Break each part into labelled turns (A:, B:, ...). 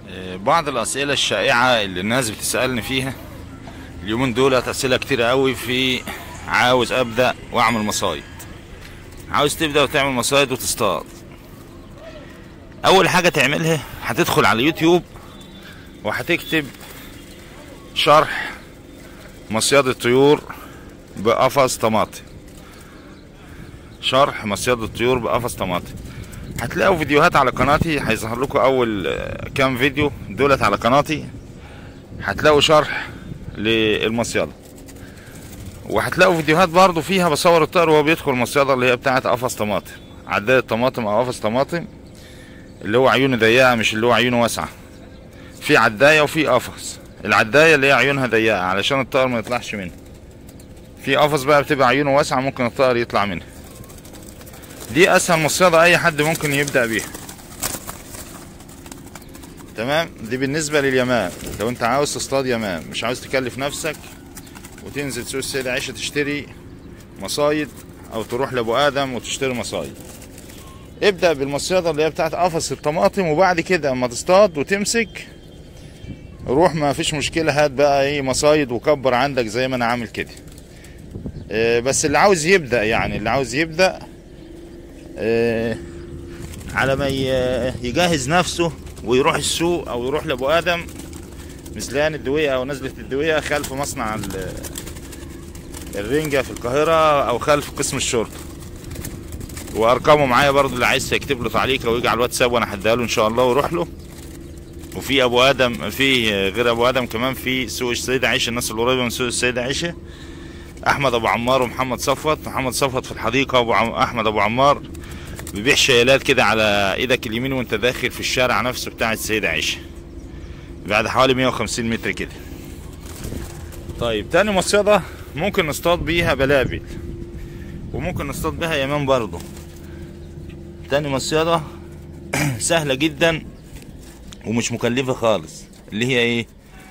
A: آه، بعض الأسئلة الشائعة اللي الناس بتسألني فيها اليومين دول أسئلة كتير قوي في عاوز أبدأ وأعمل مصايد عاوز تبدأ وتعمل مصايد وتصطاد أول حاجة تعملها هتدخل على اليوتيوب وهتكتب شرح مصياد الطيور بقفص طماطم شرح مصياد الطيور بقفص طماطم هتلاقوا فيديوهات على قناتي هيظهر لكم اول آه، كام فيديو دولت على قناتي هتلاقوا شرح للمصيادة وهتلاقوا فيديوهات برضو فيها بصور الطائر وهو بيدخل المصيادة اللي هي بتاعت قفص طماطم عداية طماطم او قفص طماطم اللي هو عيونه ضيقة مش اللي هو عيونه واسعة في عداية وفي قفص العداية اللي هي عيونها ضيقة علشان الطائر ما يطلعش منها في قفص بقى بتبقى عيونه واسعة ممكن الطائر يطلع منها دي اسهل مصيدة اي حد ممكن يبدأ بيها تمام دي بالنسبة لليمام لو انت عاوز تصطاد يمام مش عاوز تكلف نفسك وتنزل سوق السيدة عيشة تشتري مصايد او تروح لابو ادم وتشتري مصايد ابدأ بالمصيدة اللي هي بتاعت قفص الطماطم وبعد كده اما تصطاد وتمسك روح ما فيش مشكلة هات بقى ايه مصايد وكبر عندك زي ما انا عامل كده اه، بس اللي عاوز يبدأ يعني اللي عاوز يبدأ اه، على ما ي- يجهز نفسه ويروح السوق او يروح لابو ادم مثلان الدوية او نزلة الدوية خلف مصنع ال- الرنجة في القاهرة او خلف قسم الشرطة وارقامه معايا برضو اللي عايز يكتب له تعليق او يجي على الواتساب وانا هديها له ان شاء الله ويروح له وفي ابو ادم في غير ابو ادم كمان في سوق السيدة عيشة الناس القريبة من سوق السيدة عيشة احمد ابو عمار ومحمد صفوت محمد صفوت في الحديقة وابو عم... احمد ابو عمار بيبيع شيلات كده على ايدك اليمين وانت داخل في الشارع نفسه بتاع السيدة عيشة بعد حوالي 150 متر كده طيب تاني مصيدة ممكن نصطاد بيها بلابل وممكن نصطاد بيها يمام برضه تاني مصيدة سهلة جدا ومش مكلفة خالص اللي هي ايه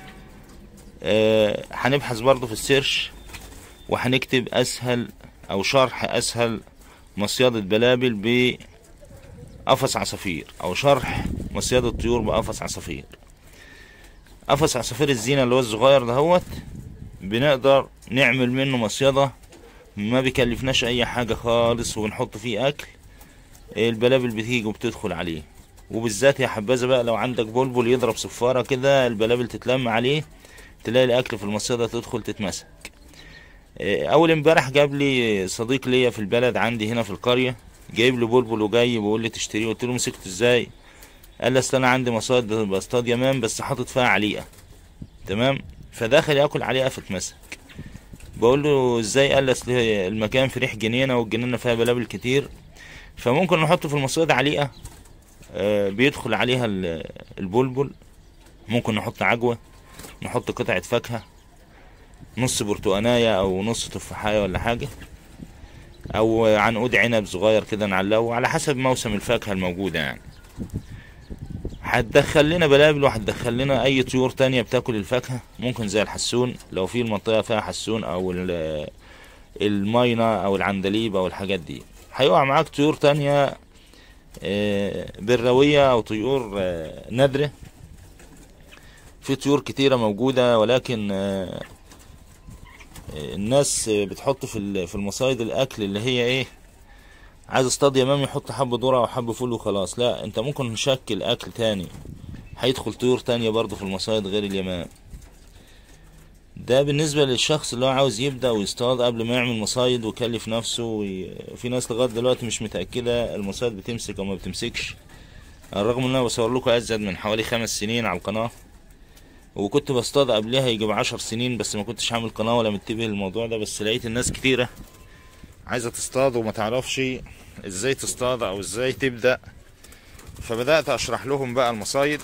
A: آه هنبحث برضه في السيرش وهنكتب اسهل او شرح اسهل مصيادة بلابل بقفص عصافير او شرح مصيادة طيور بقفص عصافير قفص عصافير الزينة اللي هو الصغير دهوت بنقدر نعمل منه مصيدة ما بيكلفناش اي حاجة خالص وبنحط فيه اكل البلابل بتيجي وبتدخل عليه وبالذات يا حبذا بقى لو عندك بلبل يضرب صفارة كده البلابل تتلم عليه تلاقي الاكل في المصيدة تدخل تتمسك إيه، اول امبارح جاب لي صديق ليا في البلد عندي هنا في القرية جايب لي بلبل وجاي بيقول لي تشتريه قلت له مسكته ازاي قال لي اصل انا عندي مصايد بصطاد يمام بس حاطط فيها عليقة تمام فداخل ياكل عليقة فتمسك بقول له ازاي قال لي اصل المكان في ريح جنينة والجنينة فيها بلابل كتير فممكن نحط في المصيد عليقة آه، بيدخل عليها ال- البلبل ممكن نحط عجوة نحط قطعة فاكهة نص برتقاناية او نص تفاحية ولا حاجة او عنقود عنب صغير كده نعلقه على حسب موسم الفاكهة الموجودة يعني هتدخل لنا بلابل وهتدخل لنا اي طيور تانية بتاكل الفاكهة ممكن زي الحسون لو في المنطقة فيها حسون او ال- الماينة او العندليب او الحاجات دي هيقع معاك طيور تانية آه، بروية او طيور آه، نادرة في طيور كتيرة موجودة ولكن آه، آه، الناس آه، بتحط في ال- في المصايد الاكل اللي هي ايه عايز اصطاد يمام يحط حب ذرة او حب فول وخلاص لا انت ممكن نشكل اكل تاني هيدخل طيور تانية برضه في المصايد غير اليمام ده بالنسبة للشخص اللي هو عاوز يبدأ ويصطاد قبل ما يعمل مصايد ويكلف نفسه وي... في ناس لغاية دلوقتي مش متأكدة المصايد بتمسك او ما بتمسكش على الرغم ان انا بصور لكم ازيد من حوالي خمس سنين على القناة وكنت بصطاد قبلها يجي بعشر سنين بس ما كنتش عامل قناة ولا منتبه للموضوع ده بس لقيت الناس كتيرة عايزة تصطاد وما تعرفش ازاي تصطاد او ازاي تبدأ فبدأت اشرح لهم بقى المصايد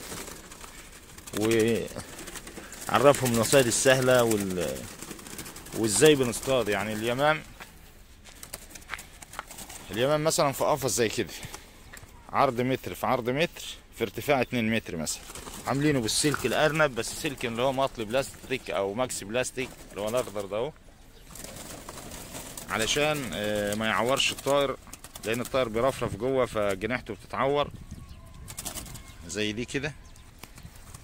A: وعرفهم المصايد السهلة وال... وازاي بنصطاد يعني اليمام اليمام مثلا في قفص زي كده عرض متر في عرض متر في ارتفاع اتنين متر مثلا عاملينه بالسلك الارنب بس سلك اللي هو مطلي بلاستيك او ماكسي بلاستيك اللي هو الاخضر ده اهو علشان آه، ما يعورش الطائر لان الطائر بيرفرف جوه فجناحته بتتعور زي دي كده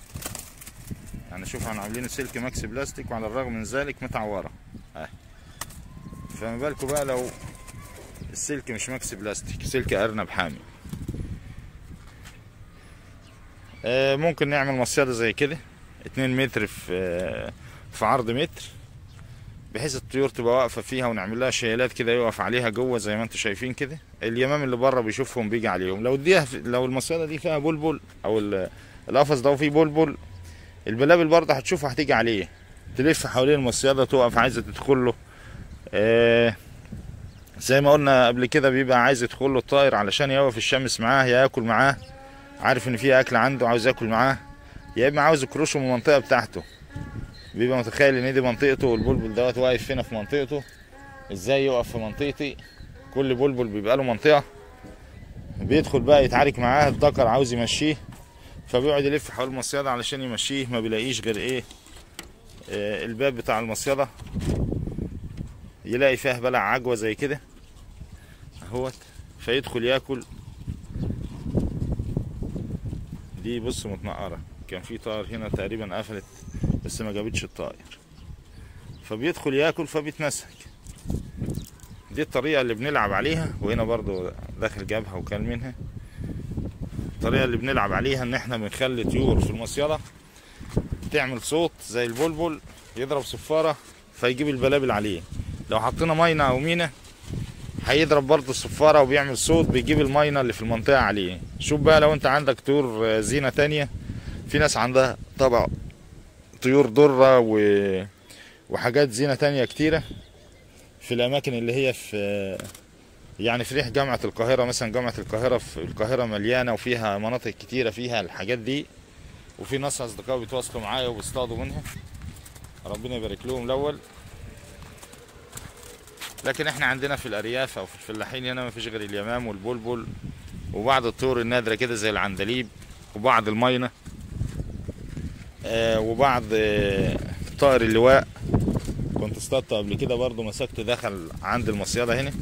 A: يعني شوف احنا عاملين سلك ماكس بلاستيك وعلى الرغم من ذلك متعوره اهي فما بالكم بقى لو السلك مش ماكس بلاستيك سلك ارنب حامي آه، ممكن نعمل مصيدة زي كده اتنين متر في آه، في عرض متر بحيث الطيور تبقى واقفة فيها ونعمل لها شيلات كده يقف عليها جوه زي ما انتم شايفين كده اليمام اللي بره بيشوفهم بيجي عليهم لو دي لو المصيدة دي فيها بلبل او ال- القفص ده فيه بلبل البلابل برضه هتشوفه هتيجي عليه تلف حوالين المصيدة تقف عايزة تدخل له آه، زي ما قلنا قبل كده بيبقى عايز يدخل له الطائر علشان يقف الشمس معاه ياكل معاه عارف ان في اكل عنده عاوز ياكل معاه يا اما عاوز يكرشه من المنطقه بتاعته بيبقى متخيل ان دي منطقته والبلبل دوت واقف هنا في منطقته ازاي يقف في منطقتي كل بلبل بيبقى له منطقه بيدخل بقى يتعارك معاه الذكر عاوز يمشيه فبيقعد يلف حول المصيده علشان يمشيه ما بيلاقيش غير ايه آه الباب بتاع المصيده يلاقي فيها بلع عجوه زي كده اهوت فيدخل ياكل دي بص متنقرة كان في طائر هنا تقريبا قفلت بس ما جابتش الطائر فبيدخل ياكل فبيتمسك دي الطريقة اللي بنلعب عليها وهنا برضو داخل جابها وكان منها الطريقة اللي بنلعب عليها ان احنا بنخلي طيور في المصيدة تعمل صوت زي البلبل يضرب صفارة فيجيب البلابل عليه لو حطينا ماينة او مينة هيضرب برضه الصفارة وبيعمل صوت بيجيب الماينة اللي في المنطقة عليه شوف بقى لو انت عندك طيور آه، زينة تانية في ناس عندها طبعا طيور درة و... وحاجات زينة تانية كتيرة في الأماكن اللي هي في يعني في ريح جامعة القاهرة مثلا جامعة القاهرة في القاهرة مليانة وفيها مناطق كتيرة فيها الحاجات دي وفي ناس أصدقاء بيتواصلوا معايا وبيصطادوا منها ربنا يبارك لهم الأول لكن احنا عندنا في الارياف او في الفلاحين هنا ما فيش غير اليمام والبلبل وبعض الطيور النادره كده زي العندليب وبعض الماينه آه وبعض آه طائر اللواء كنت اصطادته قبل كده برضو مسكته دخل عند المصيده هنا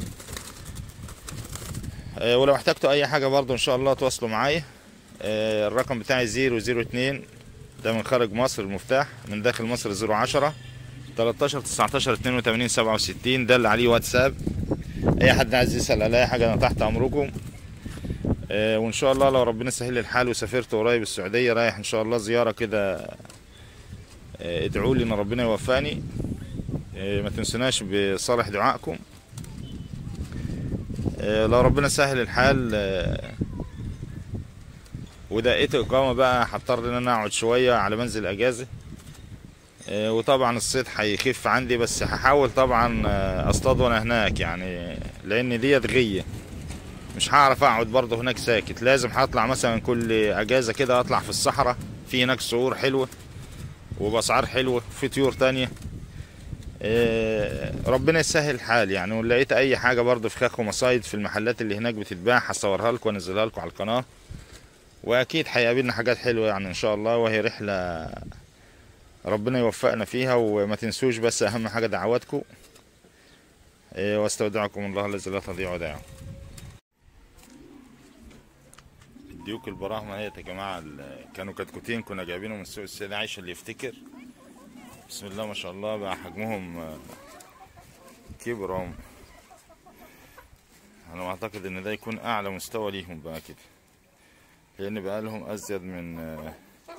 A: آه ولو احتجتوا اي حاجه برضو ان شاء الله تواصلوا معايا آه الرقم بتاعي 002 ده من خارج مصر المفتاح من داخل مصر 010 13 19 82 67 ده اللي عليه واتساب اي حد عايز يسال على اي حاجه انا تحت امركم آه، وان شاء الله لو ربنا سهل لي الحال وسافرت قريب السعوديه رايح ان شاء الله زياره كده آه، ادعوا لي ان ربنا يوفقني آه، ما تنسوناش بصالح دعائكم آه، لو ربنا سهل الحال آه، ودقيت اقامه بقى هضطر ان انا اقعد شويه على منزل اجازه آه، وطبعا الصيد هيخف عندي بس هحاول طبعا آه، اصطاد وانا هناك يعني لان ديت غيه مش هعرف اقعد برضه هناك ساكت لازم هطلع مثلا كل اجازه كده اطلع في الصحراء في هناك صخور حلوه وباسعار حلوه في طيور تانية آه، ربنا يسهل الحال يعني ولقيت اي حاجه برضه فخاخ ومصايد في المحلات اللي هناك بتتباع هصورها لكم وانزلها لكم على القناه واكيد هيقابلنا حاجات حلوه يعني ان شاء الله وهي رحله ربنا يوفقنا فيها وما تنسوش بس اهم حاجه دعواتكم إيه، واستودعكم الله الذي لا تضيع ودائعه الديوك البراهمة هي يا جماعة ال- كانوا كتكوتين كنا جايبينهم من سوق السيدة عايشة اللي يفتكر بسم الله ما شاء الله بقى حجمهم آه، كبروا هم. انا اعتقد ان ده يكون اعلى مستوى ليهم بقى كده لان بقى لهم ازيد من آه،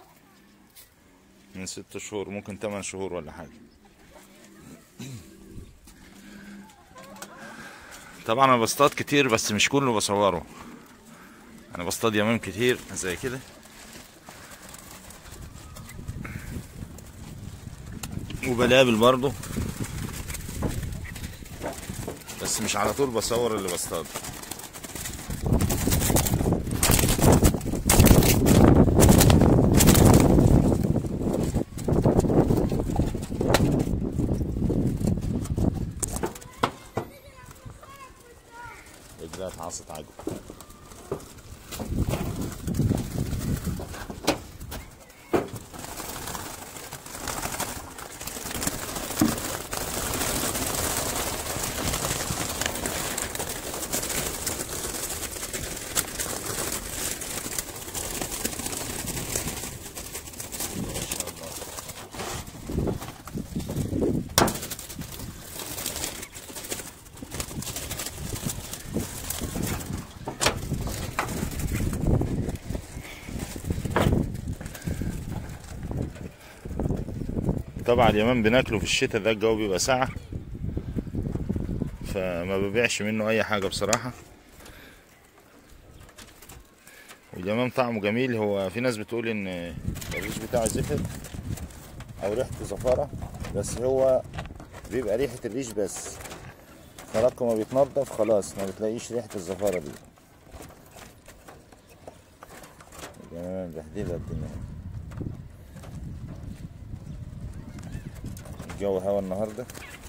A: من ست شهور ممكن تمن شهور ولا حاجة طبعا انا بصطاد كتير بس مش كله بصوره انا بصطاد يمام كتير زي كده وبلابل برضو بس مش على طول بصور اللي بصطاد رجلات عصت عجوة طبعا اليمام بناكله في الشتاء ده الجو بيبقى ساقع فما ببيعش منه اي حاجه بصراحه واليمام طعمه جميل هو في ناس بتقول ان الريش بتاعه زفر او ريحته زفره بس هو بيبقى ريحه الريش بس خلاص ما بيتنضف خلاص ما بتلاقيش ريحه الزفاره دي اليمام بهدلها الدنيا الجو هوا النهارده